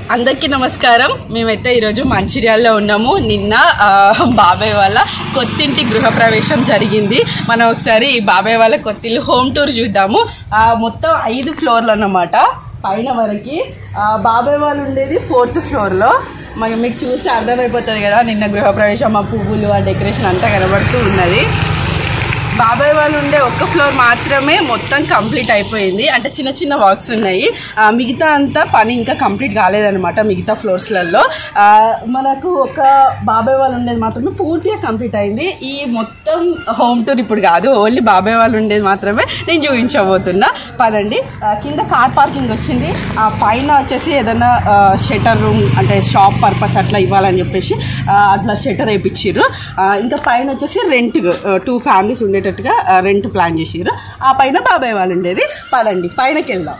అందరికీ నమస్కారం మేమైతే ఈరోజు మంచిర్యాలలో ఉన్నాము నిన్న ఆ, బాబాయ్ వాళ్ళ కొత్తింటి గృహప్రవేశం జరిగింది మనం ఒకసారి ఈ బాబాయ్ వాళ్ళ కొత్తిల్లు హోమ్ టూర్ చూద్దాము ఆ, మొత్తం ఐదు ఫ్లోర్లు అన్నమాట పైన వరకు ఆ, బాబాయ్ వాళ్ళు ఉండేది ఫోర్త్ ఫ్లోర్లో మరి మీకు చూసి అర్థమైపోతుంది కదా నిన్న గృహప్రవేశం ఆ పువ్వులు ఆ డెకరేషన్ అంతా కనబడుతూ ఉన్నది బాబాయ్ వాళ్ళు ఉండే ఒక్క ఫ్లోర్ మాత్రమే మొత్తం కంప్లీట్ అయిపోయింది అంటే చిన్న చిన్న వర్క్స్ ఉన్నాయి ఆ, మిగతా అంతా పని ఇంకా కంప్లీట్ కాలేదన్నమాట మిగతా ఫ్లోర్స్లలో ఆ, మనకు ఒక బాబాయ్ వాళ్ళు ఉండేది మాత్రమే పూర్తిగా కంప్లీట్ అయింది ఈ మొత్తం హోమ్ టూర్ ఇప్పుడు కాదు ఓన్లీ బాబాయ్ వాళ్ళు ఉండేది మాత్రమే నేను చూపించబోతున్నా పదండి ఆ, కింద కార్ పార్కింగ్ వచ్చింది ఆ పైన వచ్చేసి ఏదైనా షటర్ రూమ్ అంటే షాప్ పర్పస్ అట్లా ఇవ్వాలని చెప్పేసి ఆ, అట్లా షటర్ వేయించారు ఇంకా పైన వచ్చేసి రెంట్ టూ ఫ్యామిలీస్ ఉండేటట్టుగా రెంట్ ప్లాన్ చేసిర్రు ఆ పైన బాబాయ్ వాళ్ళు ఉండేది పదండి పైనకి వెళ్దాం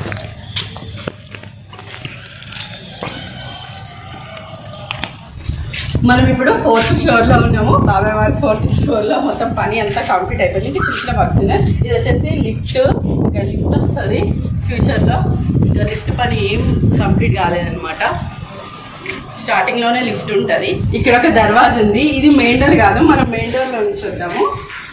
మనం ఇప్పుడు ఫోర్త్ ఫ్లోర్ లో ఉన్నాము బాబాయ్ వారి ఫోర్త్ ఫ్లోర్ లో మొత్తం పని అంతా కంప్లీట్ అయిపోయింది ఇంకా చిన్న చిన్న వర్క్స్ ఉన్నాయి ఇది వచ్చేసి లిఫ్ట్ ఇంకా లిఫ్ట్ వస్తుంది ఫ్యూచర్ లో ఇంకా లిఫ్ట్ పని ఏం కంప్లీట్ కాలేదన్నమాట స్టార్టింగ్ లోనే లిఫ్ట్ ఉంటది ఇక్కడ ఒక దర్వాజా ఉంది ఇది మెయిన్ డోర్ కాదు మనం మెయిన్ డోర్ లో నుంచి చూద్దాము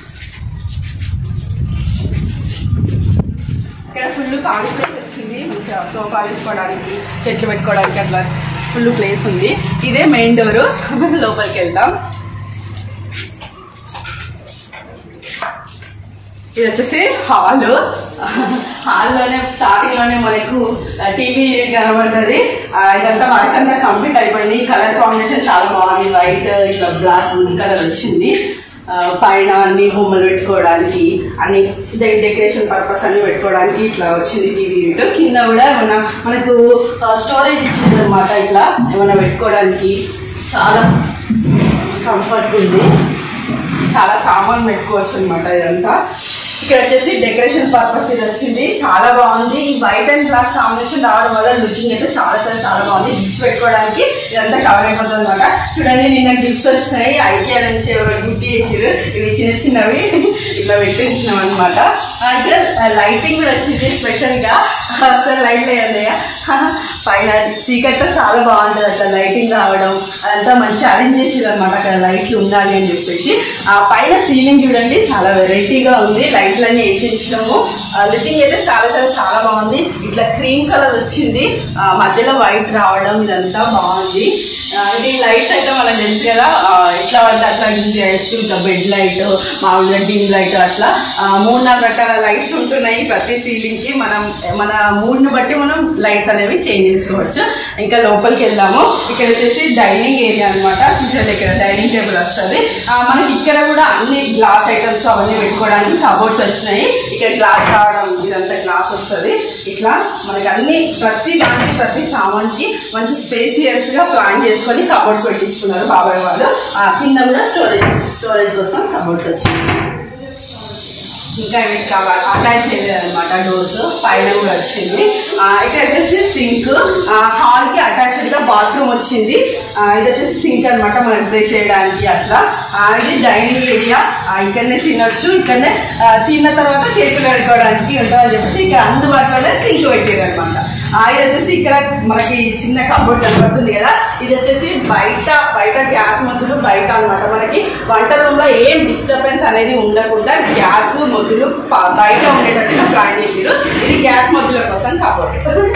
ఇక్కడ ఫుల్ ఖాళీ ప్లేస్ వచ్చింది మంచిగా సోఫా వేసుకోవడానికి చెట్లు పెట్టుకోవడానికి అట్లా ఫుల్ ప్లేస్ ఉంది ఇదే మెయిన్ డోర్ లోపలికి వెళ్దాం ఇది వచ్చేసి హాల్ హాల్లోనే స్టార్టింగ్ లోనే మనకు టీవీ కనబడుతుంది ఆ, ఇదంతా వర్క్ అంతా కంప్లీట్ అయిపోయింది కలర్ కాంబినేషన్ చాలా బాగుంది వైట్ ఇట్లా బ్లాక్ వుడ్ కలర్ వచ్చింది ఆ, పైన అన్ని బొమ్మలు పెట్టుకోవడానికి అన్ని డెకరేషన్ పర్పస్ అన్ని పెట్టుకోవడానికి ఇట్లా వచ్చింది టీవీ యూనిట్ కింద కూడా ఏమన్నా మనకు స్టోరేజ్ ఇచ్చింది అనమాట ఇట్లా ఏమైనా పెట్టుకోవడానికి చాలా కంఫర్ట్ ఉంది చాలా సామాన్ పెట్టుకోవచ్చు అనమాట ఇదంతా ఇక్కడ వచ్చేసి డెకరేషన్ పర్పస్ ఇది వచ్చింది చాలా బాగుంది ఈ వైట్ అండ్ బ్లాక్ కాంబినేషన్ రావడం వల్ల లుకింగ్ అయితే చాలా చాలా చాలా బాగుంది గిఫ్ట్స్ పెట్టుకోవడానికి ఇదంతా కవర్ అయిపోతుంది అనమాట చూడండి నిన్న గిఫ్ట్స్ వచ్చినాయి ఐకియా నుంచి ఎవరు గిఫ్ట్ చేసారు ఇవి చిన్న చిన్నవి ఇట్లా పెట్టించినాం అనమాట ఇక్కడ లైటింగ్ కూడా వచ్చింది స్పెషల్ గా ఒకసారి లైట్ వేయండి పైన చీకట్లో చాలా బాగుంటుంది అట్లా లైటింగ్ రావడం అదంతా మంచి అరేంజ్ చేసేది అనమాట అక్కడ లైట్లు ఉండాలి అని చెప్పేసి ఆ పైన సీలింగ్ చూడండి చాలా వెరైటీగా ఉంది లైట్లన్నీ వేయించడము లిటింగ్ అయితే చాలా చాలా చాలా బాగుంది ఇట్లా క్రీమ్ కలర్ వచ్చింది ఆ, మధ్యలో వైట్ రావడం ఇదంతా బాగుంది ఆ, ఇది లైట్స్ అయితే మనకు తెలుసు కదా ఆ, ఎట్లా పడితే అట్లా యూజ్ చేయొచ్చు ఇంకా బెడ్ లైట్ మామూలుగా డిమ్ లైట్ అట్లా ఆ, మూడు నాలుగు రకాల లైట్స్ ఉంటున్నాయి ప్రతి సీలింగ్ కి మనం మన మూడ్ని బట్టి మనం లైట్స్ అనేవి చేంజ్ చేసుకోవచ్చు ఇంకా లోపలికి వెళ్దాము ఇక్కడ వచ్చేసి డైనింగ్ ఏరియా అనమాట చూసారు ఇక్కడ డైనింగ్ టేబుల్ వస్తుంది ఆ, మనకి ఇక్కడ కూడా అన్ని గ్లాస్ ఐటమ్స్ అవన్నీ పెట్టుకోవడానికి కబోర్డ్స్ వచ్చినాయి ఇక్కడ గ్లాస్ రావడం ఇదంతా గ్లాస్ వస్తుంది ఇట్లా మనకి అన్ని ప్రతి దానికి ప్రతి సామాన్కి మంచి స్పేసియస్ గా ప్లాన్ చేసుకొని కబోర్డ్స్ పెట్టించుకున్నారు బాబాయ్ వాళ్ళు ఆ, కింద కూడా స్టోరేజ్ స్టోరేజ్ కోసం కబోర్డ్స్ వచ్చింది ఇంకా వీటి కావాలి అటాచ్ చేయలేదు అనమాట డోర్స్ పైన కూడా వచ్చింది ఆ, ఇక్కడ వచ్చేసి సింక్ హాల్ కి అటాచ్డ్ గా బాత్రూమ్ వచ్చింది ఆ, ఇది వచ్చేసి సింక్ అనమాట మనం డ్రెస్ చేయడానికి అట్లా ఆ, ఇది డైనింగ్ ఏరియా ఇక్కడనే తినొచ్చు ఇక్కడనే ఆ, తిన్న తర్వాత చేతులు కడుక్కోవడానికి ఉంటుందని చెప్పేసి ఇక్కడ అందుబాటులోనే సింక్ పెట్టారు అనమాట ఇది వచ్చేసి ఇక్కడ మనకి చిన్న కబోర్డ్ కనబడుతుంది కదా ఇది వచ్చేసి బయట బయట గ్యాస్ మొద్దులు బయట అన్నమాట మనకి వంట రూమ్ లో ఏం డిస్టర్బెన్స్ అనేది ఉండకుండా గ్యాస్ మొద్దులు ప- బయట ఉండేటట్టుగా ప్లాన్ చేసిరు ఇది గ్యాస్ మొద్దుల కోసం కబోర్డ్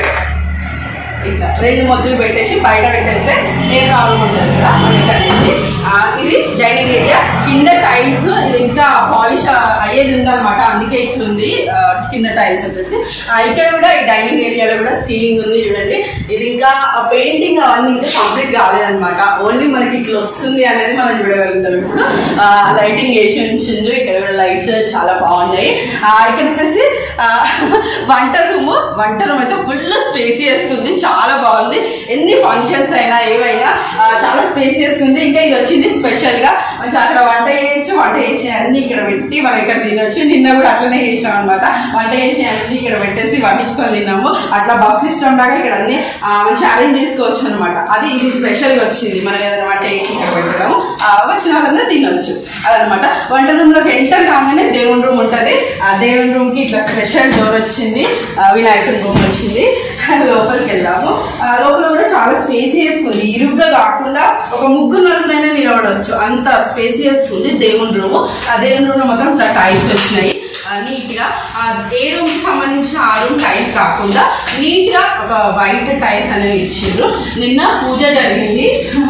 ఇట్లా రెండు మొద్దులు పెట్టేసి బయట పెట్టేస్తే ఏ ప్రాబ్లం ఉండదు కదా అందుకనేసి. ఆ, ఇది డైనింగ్ ఏరియా కింద టైల్స్ ఇది ఇంకా పాలిష్ అయ్యేది ఉందన్నమాట అందుకే ఇట్లుంది ఆ, కింద టైల్స్ వచ్చేసి ఆ, ఇక్కడ కూడా ఈ డైనింగ్ ఏరియాలో కూడా సీలింగ్ ఉంది చూడండి ఇది ఇంకా పెయింటింగ్ అవన్నీ ఇంకా కంప్లీట్ కాలేదన్నమాట ఓన్లీ మనకి ఇట్లా వస్తుంది అనేది మనం చూడగలుగుతాం ఇప్పుడు లైటింగ్ వేసి ఉంచిండ్రు ఇక్కడ కూడా లైట్స్ చాలా బాగున్నాయి ఆ, ఇక్కడ వచ్చేసి ఆ, వంట రూమ్ వంట రూమ్ అయితే ఫుల్ స్పేసియస్ ఉంది చాలా బాగుంది ఎన్ని ఫంక్షన్స్ అయినా ఏవైనా ఆ, చాలా స్పేసియస్ ఉంది ఇంకా ఇది వచ్చింది స్పెషల్ గా మంచి అక్కడ వంట చేయొచ్చు వంట చేసే అన్ని ఇక్కడ పెట్టి మనం ఇక్కడ తినొచ్చు నిన్న కూడా అట్లనే చేసాం అనమాట వంట చేసే అన్ని ఇక్కడ పెట్టేసి వడ్డించుకొని తిన్నాము అట్లా బస్ సిస్టమ్ లాగా ఇక్కడ అన్ని ఆ, మంచి అరేంజ్ చేసుకోవచ్చు అనమాట అది ఇది స్పెషల్ గా వచ్చింది మనం ఏదైనా వంట చేసి ఇక్కడ పెట్టడము ఆ, వచ్చిన వాళ్ళందరూ తినొచ్చు అదనమాట వంట రూమ్ లోకి ఎంటర్ కాగానే దేవుని రూమ్ ఉంటది ఆ దేవుని రూమ్ కి ఇట్లా స్పెషల్ డోర్ వచ్చింది ఆ, వినాయకుడి రూమ్ వచ్చింది లోపలికి వెళ్దాము ఆ, లోపల కూడా చాలా స్పేసియస్ ఉంది ఇరుగ్గా కాకుండా ఒక ముగ్గురు నలుగురైనా నిలబడవచ్చు అంత స్పేసియస్ ఉంది దేవుని రూమ్ ఆ దేవుని రూమ్ మాత్రం టైల్స్ వచ్చినాయి నీట్ గా ఆ ఏ రూమ్ కి సంబంధించిన ఆ రూమ్ టైల్స్ కాకుండా నీట్ గా ఒక వైట్ టైల్స్ అనేవి ఇచ్చిండ్రు నిన్న పూజ జరిగింది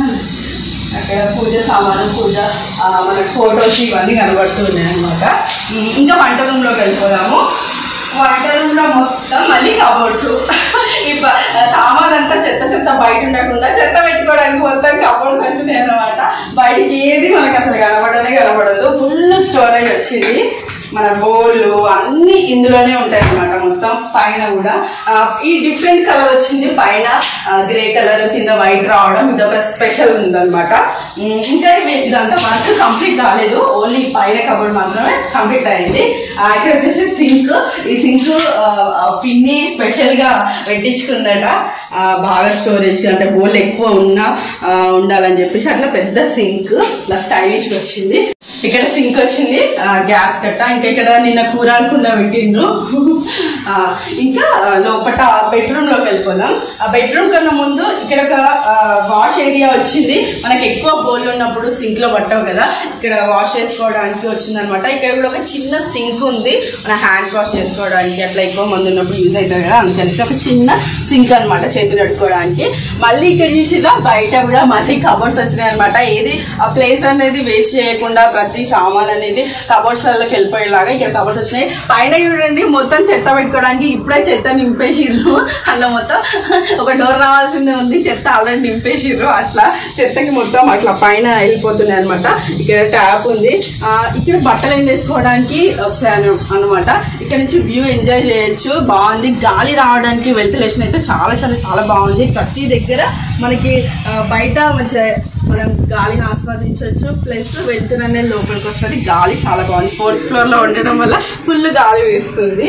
అక్కడ పూజ సామాను పూజ ఆ, మనకి ఫోటోస్ ఇవన్నీ కనబడుతున్నాయి అనమాట ఇంకా వంట రూమ్ లోకి వెళ్ళిపోదాము వంట రూమ్ లో మొత్తం మళ్ళీ కబోర్డ్స్ ఈ ప- సామాన్ అంతా చెత్త చెత్త బయట ఉండకుండా చెత్త పెట్టుకోవడానికి మొత్తం కబోర్డ్స్ వచ్చినాయి అనమాట బయటికి ఏది మనకి అసలు కనబడనే కనబడదు ఫుల్ స్టోరేజ్ వచ్చింది మన బోళ్ళు అన్ని ఇందులోనే ఉంటాయి అన్నమాట మొత్తం పైన కూడా ఆ, ఈ డిఫరెంట్ కలర్ వచ్చింది పైన గ్రే కలర్ కింద వైట్ రావడం ఇది ఒక స్పెషల్ ఉందన్నమాట ఉమ్, ఇంకా ఇవి- ఇదంతా వర్క్ కంప్లీట్ కాలేదు ఓన్లీ పైన కబోర్డ్ మాత్రమే కంప్లీట్ అయింది ఆ, ఇక్కడ వచ్చేసి సింక్ ఈ సింక్ పిన్ని స్పెషల్ గా పెట్టించుకుందట ఆ, బాగా స్టోరేజ్ అంటే బోల్ ఎక్కువ ఉన్నా ఆ, ఉండాలని చెప్పేసి అట్లా పెద్ద సింక్ ఇట్లా స్టైలిష్ వచ్చింది ఇక్కడ సింక్ వచ్చింది ఆ, గ్యాస్ కట్ట ఇంకా ఇక్కడ నిన్న కూరలు కుండ పెట్టిండ్రు ఆ, ఇంకా ఆ, లోపల బెడ్రూమ్ లోకి వెళ్ళిపోదాం ఆ బెడ్రూమ్ కన్నా ముందు ఇక్కడ ఒక వాష్ ఏరియా వచ్చింది మనకి ఎక్కువ బోల్ ఉన్నప్పుడు సింక్ లో పట్టవు కదా ఇక్కడ వాష్ చేసుకోవడానికి వచ్చింది అనమాట ఇక్కడ కూడా ఒక చిన్న సింక్ ఉంది మన హ్యాండ్స్ వాష్ చేసుకోవడానికి అట్లా ఎక్కువ మంది ఉన్నప్పుడు యూజ్ అవుతుంది కదా అందుకని ఒక చిన్న సింక్ అన్నమాట చేతులు కడుక్కోవడానికి మళ్ళీ ఇక్కడ చూసిదా బయట కూడా మళ్ళీ కబోర్డ్స్ వచ్చినాయి అనమాట ఏది ఆ ప్లేస్ అనేది వేస్ట్ చేయకుండా ప్రతి సామాన్ అనేది కబోర్డ్స్ లోకి వెళ్ళిపోయేలాగా ఇక్కడ కబోర్డ్స్ వచ్చినాయి పైన చూడండి మొత్తం చెత్త పెట్టుకోవడానికి ఇప్పుడే చెత్త నింపేసిర్రు అందులో మొత్తం ఒక డోర్ రావాల్సిందే ఉంది చెత్త ఆల్రెడీ నింపేసిర్రు అట్లా చెత్తకి మొత్తం అట్లా పైన వెళ్ళిపోతున్నాయి అనమాట ఇక్కడ ట్యాప్ ఉంది ఆ, ఇక్కడ బట్టలు ఎండేసుకోవడానికి వస్తాయి అనమాట ఇక్కడ నుంచి వ్యూ ఎంజాయ్ చేయొచ్చు బాగుంది గాలి రావడానికి వెంటిలేషన్ అయితే చాలా చాలా చాలా బాగుంది ప్రతి దగ్గర మనకి ఆ, బయట మంచిగా మనం గాలిని ఆస్వాదించవచ్చు ప్లస్ వెళ్తున్న అనేది లోపలికి వస్తుంది గాలి చాలా బాగుంది ఫోర్త్ ఫ్లోర్ లో ఉండడం వల్ల ఫుల్ గాలి వేస్తుంది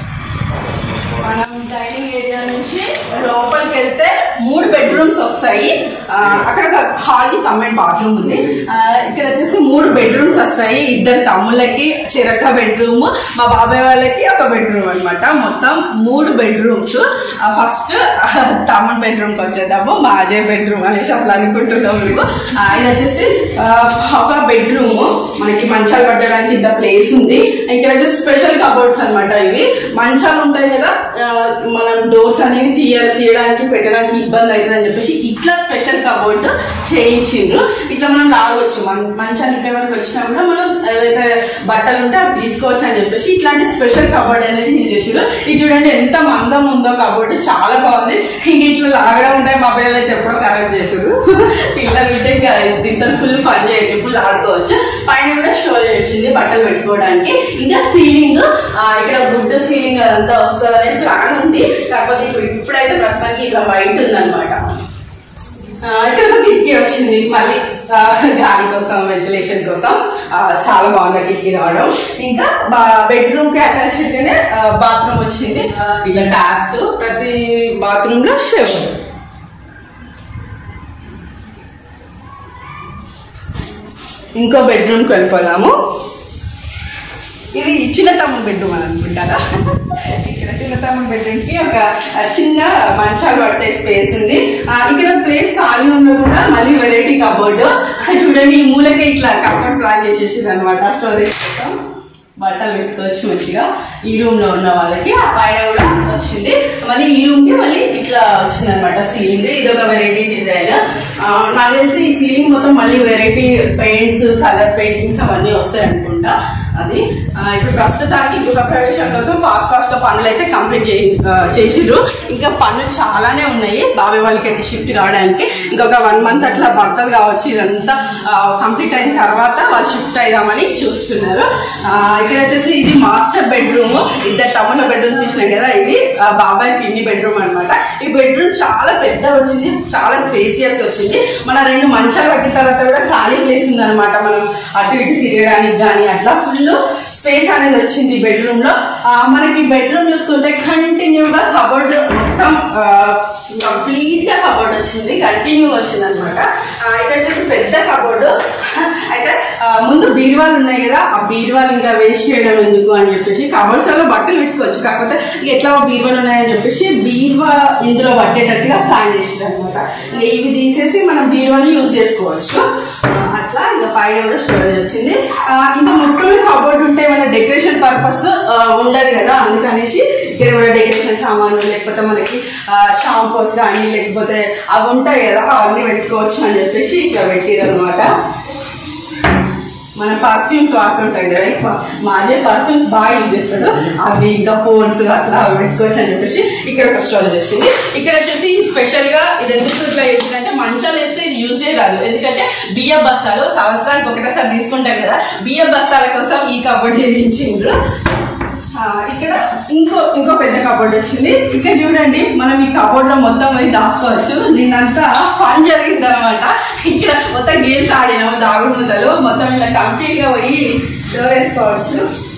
మనం డైనింగ్ ఏరియా నుంచి లోపలికి వెళ్తే మూడు బెడ్రూమ్స్ వస్తాయి ఆ, అక్కడ హాల్ కి కమెంట్ బాత్రూమ్ ఉంది ఆ, ఇక్కడ వచ్చేసి మూడు బెడ్రూమ్స్ వస్తాయి ఇద్దరు తమ్ముళ్ళకి చిరక బెడ్రూమ్ మా బాబాయ్ వాళ్ళకి ఒక బెడ్రూమ్ అన్నమాట మొత్తం మూడు బెడ్రూమ్స్ ఫస్ట్ తమ్ముడు బెడ్రూమ్కి వచ్చేద్దాము మా అజయ్ బెడ్రూమ్ అనేసి అట్లా అనుకుంటున్నాం మేము ఆ, ఇది వచ్చేసి ఆ, ఒక బెడ్రూమ్ మనకి మంచాలు పట్టడానికి ఇంత ప్లేస్ ఉంది ఇక్కడ వచ్చేసి స్పెషల్ కబోర్డ్స్ అన్నమాట ఇవి మంచాలు ఉంటాయి కదా ఆ, మనం డోర్స్ అనేవి తీయ తీయడానికి పెట్టడానికి ఇబ్బంది అవుతుంది అని చెప్పేసి ఇట్లా స్పెషల్ కబోర్డ్ చేయించిండ్రు ఇట్లా మనం లాగవచ్చు మన మంచాలు ఇక్కడ వరకు వచ్చినా కూడా మనం ఏవైతే బట్టలు ఉంటే అవి తీసుకోవచ్చు అని చెప్పేసి ఇట్లాంటి స్పెషల్ కబోర్డ్ అనేది తీసేసారు ఇది చూడండి ఎంత మందం ఉందో కబోర్డ్ చాలా బాగుంది ఇంక ఇట్లా లాగడం ఉంటాయి మా పిల్లలు అయితే ఎప్పుడో కరెక్ట్ చేసారు పిల్లలు ఉంటే ఇంకా దీంతో ఫుల్ ఫన్ చేయొచ్చు ఫుల్ ఆడుకోవచ్చు పైన కూడా స్టోరేజ్ వచ్చింది బట్టలు పెట్టుకోవడానికి ఇంకా సీలింగ్ ఇక్కడ వుడ్ సీలింగ్ అదంతా వస్తుంది అనే ప్లాన్ ఉంది కాకపోతే ఇప్పుడు ఇప్పుడైతే ప్రస్తుతానికి ఇట్లా వైట్ ఉందన్నమాట ఆ, ఇక్కడ ఒక కిటికీ వచ్చింది మళ్ళీ ఆ, గాలి కోసం వెంటిలేషన్ కోసం ఆ, చాలా బాగుంది ఆ కిటికీ రావడం ఇంకా బెడ్రూమ్ కి అటాచ్డ్ గానే బాత్రూమ్ వచ్చింది ఆ, ఇట్లా ట్యాప్స్ ప్రతి బాత్రూమ్ లో షవర్ ఇంకో బెడ్రూమ్కి వెళ్ళిపోదాము ఇది చిన్న తమ్ముడు బెడ్రూమ్ అని అనుకుంటారా ఇక్కడ చిన్న తమ్ముడు బెడ్రూమ్ కి ఒక ఆ, చిన్న మంచాలు పట్టే స్పేస్ ఉంది ఆ, ఇక్కడ ప్లేస్ ఖాళీ ఉన్న కూడా మళ్ళీ వెరైటీ కబోర్డ్ చూడండి ఈ మూలకే ఇట్లా కబోర్డ్ ప్లాన్ చేసేసింది అనమాట స్టోరేజ్ కోసం బట్టలు పెట్టుకోవచ్చు మంచిగా ఈ రూమ్ లో ఉన్న వాళ్ళకి ఆ పైన కూడా వచ్చింది మళ్ళీ ఈ రూమ్ కి మళ్ళీ ఇట్లా వచ్చింది అనమాట సీలింగ్ ఇది ఒక వెరైటీ డిజైన్ నాకు తెలిసి ఈ సీలింగ్ మొత్తం మళ్ళీ వెరైటీ పెయింట్స్ కలర్ పెయింటింగ్స్ అవన్నీ వస్తాయి అనుకుంటా అది ఆ, ఇప్పుడు ప్రస్తుతానికి గృహ ప్రవేశం కోసం ఫాస్ట్ ఫాస్ట్ గా పనులు అయితే కంప్లీట్ చేయి ఆ, చేసిండ్రు ఇంకా పనులు చాలానే ఉన్నాయి బాబాయ్ వాళ్ళకి అయితే షిఫ్ట్ కావడానికి ఇంకొక వన్ మంత్ అట్లా పడుతుంది కావచ్చు ఇదంతా కంప్లీట్ అయిన తర్వాత వాళ్ళు షిఫ్ట్ అయిదామని చూస్తున్నారు ఆ, ఇక్కడ వచ్చేసి ఇది మాస్టర్ బెడ్రూమ్ ఇద్దరు తమ్ముళ్ళ బెడ్రూమ్స్ చూసినాం కదా ఇది ఆ, బాబాయ్ పిన్ని బెడ్రూమ్ అన్నమాట ఈ బెడ్రూమ్ చాలా పెద్ద వచ్చింది చాలా స్పేసియస్ వచ్చింది మన రెండు మంచాలు పట్టిన తర్వాత కూడా ఖాళీ ప్లేస్ ఉంది అనమాట మనం అటు ఇటు తిరగడానికి కానీ అట్లా ఫుల్ స్పేస్ అనేది వచ్చింది బెడ్రూమ్ లో ఆ, మనకి బెడ్రూమ్ చూస్తుంటే కంటిన్యూగా కబోర్డ్ మొత్తం కంప్లీట్ గా కబోర్డ్ వచ్చింది కంటిన్యూ వచ్చింది అనమాట ఇక్కడ వచ్చేసి పెద్ద కబోర్డ్ అయితే ఆ, ముందు బీరువాలు ఉన్నాయి కదా ఆ బీరువాలు ఇంకా వేస్ట్ చేయడం ఎందుకు అని చెప్పేసి కబర్స్ లో బట్టలు పెట్టుకోవచ్చు కాకపోతే ఇక ఎట్లా బీరువాలు ఉన్నాయని చెప్పేసి బీరువా ఇందులో పట్టేటట్టుగా ప్లాన్ చేసారు అనమాట ఇంకా ఇవి తీసేసి మనం బీరువాని యూజ్ చేసుకోవచ్చు ఆ, అట్లా ఇంకా పైన కూడా స్టోరేజ్ వచ్చింది ఆ, ఇంకా మొత్తం కబోర్డ్ ఉంటే మన డెకరేషన్ పర్పస్ ఉండదు కదా అందుకనేసి ఇక్కడ కూడా డెకరేషన్ సామాన్లు లేకపోతే మనకి షాంపూస్ కానీ లేకపోతే అవి ఉంటాయి కదా అవన్నీ పెట్టుకోవచ్చు అని చెప్పేసి ఇట్లా పెట్టిరు అనమాట మన పర్ఫ్యూమ్స్ వాడుతుంటాం కదా ఎక్కువ మాజే పర్ఫ్యూమ్స్ బాగా యూజ్ చేస్తాడు అవి ఇంకా ఫోన్స్ అట్లా అవి పెట్టుకోవచ్చు అని చెప్పేసి ఇక్కడ ఒక స్టోరేజ్ వచ్చింది ఇక్కడ వచ్చేసి స్పెషల్ గా ఇది ఎందుకు ఇట్లా చేసిందంటే మంచాలు వేస్తే ఇది యూజ్ చేయరాదు ఎందుకంటే బియ్య బస్తాలు సంవత్సరానికి ఒకటేసారి తీసుకుంటాం కదా బియ్య బస్తాల కోసం ఈ కబోర్డ్ చేయించిండ్రు ఆ, ఇక్కడ ఇంకో ఇంకో పెద్ద కబోర్డ్ వచ్చింది ఇక్కడ చూడండి మనం ఈ కబోర్డ్ లో మొత్తం పోయి దాచుకోవచ్చు దీనంతా ఫన్ జరిగింది అనమాట ఇక్కడ మొత్తం గేమ్స్ ఆడినాము దాగుడు ముద్దలు మొత్తం ఇలా కంప్లీట్ గా పోయి స్టోర్ వేసుకోవచ్చు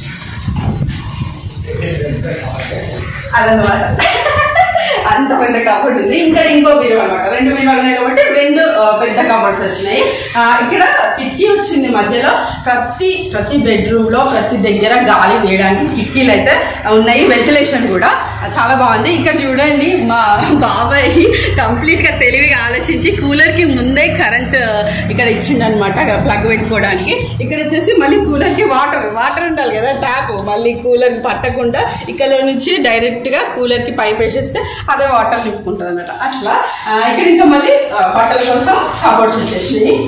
అదనమాట అంత పెద్ద కబోర్డ్ ఉంది ఇంకా ఇంకో బీరువా అనమాట రెండు బీరువాలు ఉన్నాయి కాబట్టి రెండు ఆ, పెద్ద కబోర్డ్స్ వచ్చినాయి ఆ, ఇక్కడ కిటికీ వచ్చింది మధ్యలో ప్రతి ప్రతి బెడ్రూమ్ లో ప్రతి దగ్గర గాలి వేయడానికి కిటికీలు అయితే ఉన్నాయి వెంటిలేషన్ కూడా చాలా బాగుంది ఇక్కడ చూడండి మా బాబాయ్ కంప్లీట్ గా తెలివిగా ఆలోచించి కూలర్ కి ముందే కరెంట్ ఇక్కడ ఇచ్చిండు అనమాట ప్లగ్ పెట్టుకోవడానికి ఇక్కడ వచ్చేసి మళ్ళీ కూలర్ కి వాటర్ వాటర్ ఉండాలి కదా ట్యాప్ మళ్ళీ కూలర్ పట్టకుండా ఇక్కడ నుంచి డైరెక్ట్ గా కూలర్ కి పైప్ వేసేస్తే అదే వాటర్ నింపుకుంటుంది అనమాట అట్లా ఆ, ఇక్కడ ఇంకా మళ్ళీ ఆ, బట్టల కోసం కబోర్డ్స్ వచ్చేసినాయి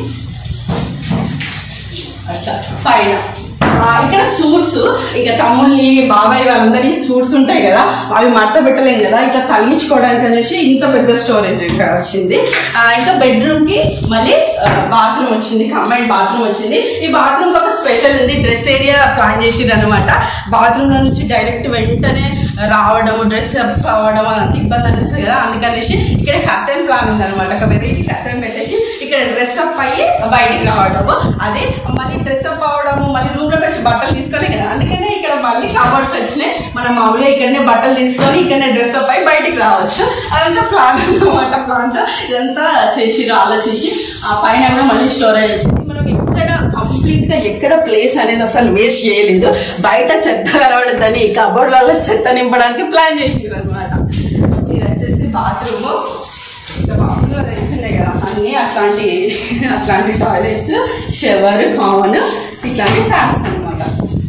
అట్లా పైన ఆ, ఇక్కడ సూట్స్ ఇక తమ్ముళ్ళని బాబాయ్ వాళ్ళందరి సూట్స్ ఉంటాయి కదా అవి మట్ట పెట్టలేం కదా ఇట్లా తగిలించుకోవడానికి అనేసి ఇంత పెద్ద స్టోరేజ్ ఇక్కడ వచ్చింది ఆ, ఇంకా బెడ్రూమ్ కి మళ్ళీ బాత్రూమ్ వచ్చింది కంబైన్ బాత్రూమ్ వచ్చింది ఈ బాత్రూమ్ ఒక స్పెషల్ ఉంది డ్రెస్ ఏరియా ప్లాన్ చేసిరు అనమాట బాత్రూమ్ లో నుంచి డైరెక్ట్ వెంటనే రావడము డ్రెస్ అప్ అవ్వడం అంత ఇబ్బంది అనిపిస్తుంది కదా అందుకనేసి ఇక్కడ కర్టెన్ ప్లాన్ ఉంది అనమాట ఒక వెరైటీ కర్టెన్ పెట్టేసి ఇక్కడ డ్రెస్ అప్ అయ్యి బయటికి రావడము అదే మళ్ళీ డ్రెస్ అప్ అవ్వడము మళ్ళీ రూమ్ లోకి వచ్చి బట్టలు తీసుకోలే కదా అందుకనే ఇక్కడ మళ్ళీ కవర్స్ వచ్చినాయి మనం మామూలుగా ఇక్కడనే బట్టలు తీసుకొని ఇక్కడనే డ్రెస్ అప్ అయ్యి బయటికి రావచ్చు అదంతా ప్లాన్ అనమాట ప్లాన్స్ ఇదంతా చేసి ఆలోచించి ఆ పైన కూడా మళ్ళీ స్టోరేజ్ వచ్చింది మనం ఎక్కడ కంప్లీట్ గా ఎక్కడ ప్లేస్ అనేది అసలు వేస్ట్ చేయలేదు బయట చెత్త కనబడద్దని కబోర్డ్లలో చెత్త నింపడానికి ప్లాన్ చేసింది అనమాట ఇది వచ్చేసి బాత్రూమ్ ఇంకా బాత్రూమ్ తెలిసిందే కదా అన్ని అట్లాంటి అట్లాంటి టాయిలెట్స్ షవర్ కామన్ ఇట్లాంటి ట్యాప్స్ అనమాట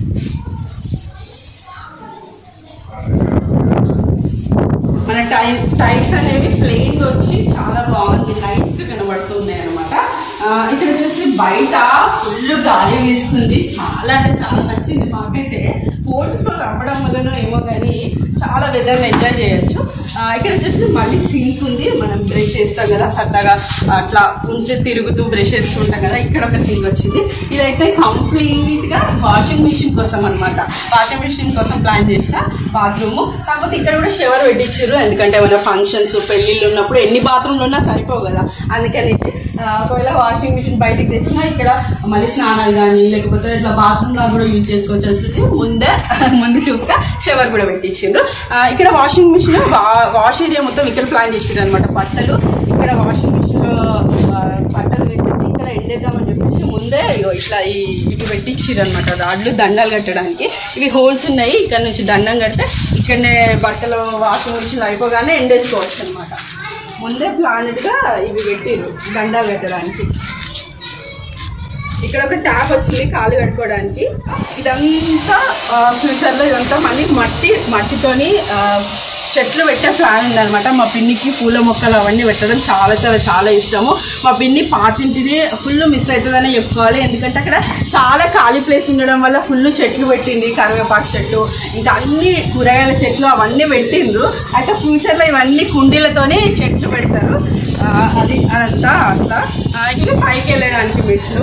మన టై టైల్స్ అనేవి ప్లెయిన్ వచ్చి చాలా బాగుంది నైస్ కనబడుతున్నాయి అనమాట ఇక్కడ వచ్చేసి బయట ఫుల్ గాలి వీస్తుంది చాలా అంటే చాలా నచ్చింది మాకైతే ఫోర్త్ ఫ్లోర్ అవ్వడం వలన ఏమో కానీ చాలా వెదర్ని ఎంజాయ్ చేయొచ్చు ఆ, ఇక్కడ వచ్చేసి మళ్ళీ సింక్ ఉంది మనం బ్రష్ చేస్తాం కదా సరదాగా అట్లా ఉంటే తిరుగుతూ బ్రష్ చేస్తుంటాం కదా ఇక్కడ ఒక సింక్ వచ్చింది ఇదైతే కంప్లీట్ గా వాషింగ్ మిషన్ కోసం అన్నమాట వాషింగ్ మిషన్ కోసం ప్లాన్ చేసిన బాత్రూమ్ కాకపోతే ఇక్కడ కూడా షవర్ పెట్టించారు ఎందుకంటే ఏమైనా ఫంక్షన్స్ పెళ్ళిళ్ళు ఉన్నప్పుడు ఎన్ని బాత్రూమ్లు ఉన్నా సరిపోవు కదా అందుకనేసి ఆ, ఒకవేళ వాషింగ్ మిషన్ బయటికి తెచ్చినా ఇక్కడ మళ్ళీ స్నానాలు కానీ లేకపోతే ఇట్లా బాత్రూమ్ లా కూడా యూజ్ చేసుకోవచ్చు వస్తుంది ముందే ముందు చూపుగా షవర్ కూడా పెట్టించిండ్రు ఆ, ఇక్కడ వాషింగ్ మిషన్ వాష్ ఏరియా మొత్తం ఇక్కడ ప్లాన్ చేసిండ్రు అనమాట బట్టలు ఇక్కడ వాషింగ్ మిషన్ లో ఆ, బట్టలు పెట్టేసి ఇక్కడ ఎండేద్దామని చెప్పేసి ముందే ఇగో ఇట్లా ఈ ఇవి పెట్టించారు అనమాట రాడ్లు దండాలు కట్టడానికి ఇవి హోల్స్ ఉన్నాయి ఇక్కడ నుంచి దండం కడితే ఇక్కడనే బట్టలు వాషింగ్ మిషన్ అయిపోగానే ఎండేసుకోవచ్చు అనమాట ముందే ప్లానెడ్ గా ఇవి పెట్టిరు దండాలు కట్టడానికి ఇక్కడ ఒక ట్యాప్ వచ్చింది కాలు కట్టుకోవడానికి ఇదంతా ఫ్యూచర్ లో ఇదంతా మళ్ళీ మట్టి మట్టితోని ఆ, చెట్లు పెట్టే ప్లాన్ ఉందన్నమాట మా పిన్నికి పూల మొక్కలు అవన్నీ పెట్టడం చాలా చాలా చాలా ఇష్టము మా పిన్ని పాతింటిది ఫుల్ మిస్ అవుతుందని చెప్పుకోవాలి ఎందుకంటే అక్కడ చాలా ఖాళీ ప్లేస్ ఉండడం వల్ల ఫుల్ చెట్లు పెట్టింది కరివేపాకు చెట్టు ఇంకా అన్ని కూరగాయల చెట్లు అవన్నీ పెట్టిండ్రు అయితే ఫ్యూచర్లో ఇవన్నీ కుండీలతోనే చెట్లు పెడతారు ఆ, అది అదంతా అంతా ఆ, ఇది పైకి వెళ్ళడానికి మెట్లు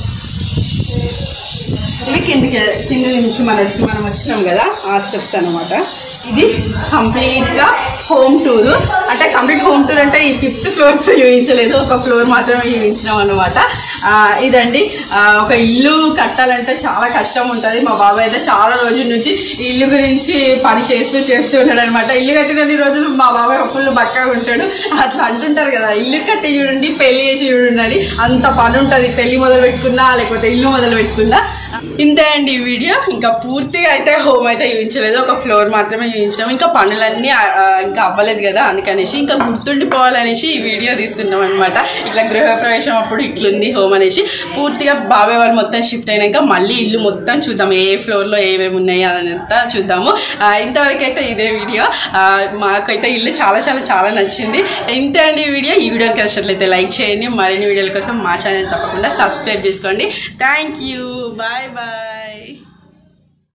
ఇది కిందికి కింద నుంచి మన మనం వచ్చినాం కదా ఆ స్టెప్స్ అన్నమాట ఇది కంప్లీట్ గా హోమ్ టూర్ అంటే కంప్లీట్ హోమ్ టూర్ అంటే ఈ ఫిఫ్త్ ఫ్లోర్స్ చూపించలేదు ఒక ఫ్లోర్ మాత్రమే చూపించినాం అనమాట ఆ, ఇదండి ఆ, ఒక ఇల్లు కట్టాలంటే చాలా కష్టం ఉంటుంది మా బాబాయ్ అయితే చాలా రోజుల నుంచి ఈ ఇల్లు గురించి పని చేస్తూ చేస్తూ ఉన్నాడు అనమాట ఇల్లు కట్టినన్ని రోజులు మా బాబాయ్ ఫుల్ బక్కగా ఉంటాడు అట్లా అంటుంటారు కదా ఇల్లు కట్టి చూడండి పెళ్లి చేసి చూడండి అంత పని ఉంటుంది పెళ్లి మొదలు పెట్టుకున్నా లేకపోతే ఇల్లు మొదలు పెట్టుకున్నా ఇంతే అండి ఈ వీడియో ఇంకా పూర్తిగా అయితే హోమ్ అయితే చూపించలేదు ఒక ఫ్లోర్ మాత్రమే చూపించాం ఇంకా పనులన్నీ ఆ, ఆ, ఇంకా అవ్వలేదు కదా అందుకనేసి ఇంకా గుర్తుండిపోవాలనేసి ఈ వీడియో తీస్తున్నాం అనమాట ఇట్లా గృహప్రవేశం అప్పుడు ఇట్లుంది హోమ్ అనేసి పూర్తిగా బాబాయ్ వాళ్ళు మొత్తం షిఫ్ట్ అయినాక మళ్ళీ ఇల్లు మొత్తం చూద్దాం ఏ ఫ్లోర్లో ఏమేమి ఉన్నాయి అనంతా చూద్దాము ఆ, ఇంతవరకు అయితే ఇదే వీడియో ఆ, మాకైతే ఇల్లు చాలా చాలా చాలా నచ్చింది ఇంతే అండి ఈ వీడియో ఈ వీడియోకి నచ్చినట్లయితే లైక్ చేయండి మరిన్ని వీడియోల కోసం మా ఛానల్ తప్పకుండా సబ్స్క్రైబ్ చేసుకోండి థ్యాంక్ యూ బాయ్ బాయ్